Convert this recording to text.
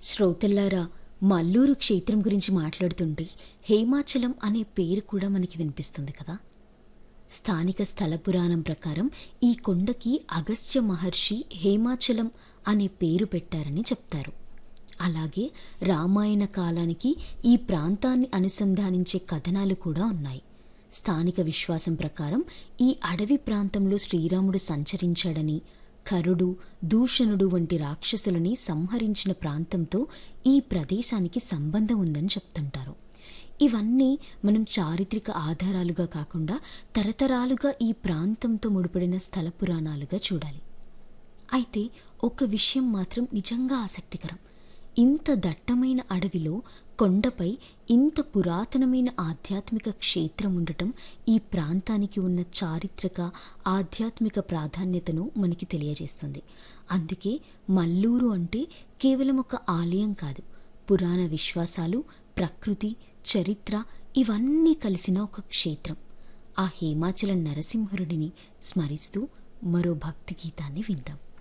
శ్రోతల్లారా మల్లూరు క్షేత్రం గురించి మాట్లాడుతుంటే హేమాచలం అనే పేరు కూడా మనకి వినిపిస్తుంది కదా స్థానిక స్థల పురాణం ప్రకారం ఈ కొండకి అగస్త్య మహర్షి హేమాచలం అనే పేరు పెట్టారని చెప్తారు అలాగే రామాయణ కాలానికి ఈ ప్రాంతాన్ని అనుసంధానించే కథనాలు కూడా ఉన్నాయి స్థానిక విశ్వాసం ప్రకారం ఈ అడవి ప్రాంతంలో శ్రీరాముడు సంచరించాడని కరుడు దూషణుడు వంటి రాక్షసులని సంహరించిన ప్రాంతంతో ఈ ప్రదేశానికి సంబంధం ఉందని చెప్తుంటారు ఇవన్నీ మనం చారిత్రక ఆధారాలుగా కాకుండా తరతరాలుగా ఈ ప్రాంతంతో ముడిపడిన స్థల పురాణాలుగా చూడాలి అయితే ఒక విషయం మాత్రం నిజంగా ఆసక్తికరం ఇంత దట్టమైన అడవిలో కొండపై ఇంత పురాతనమైన ఆధ్యాత్మిక క్షేత్రం ఉండటం ఈ ప్రాంతానికి ఉన్న చారిత్రక ఆధ్యాత్మిక ప్రాధాన్యతను మనకి తెలియజేస్తుంది అందుకే మల్లూరు అంటే కేవలం ఒక ఆలయం కాదు పురాణ విశ్వాసాలు ప్రకృతి చరిత్ర ఇవన్నీ కలిసిన ఒక క్షేత్రం ఆ హేమాచల నరసింహరుడిని స్మరిస్తూ మరో భక్తి గీతాన్ని విందాం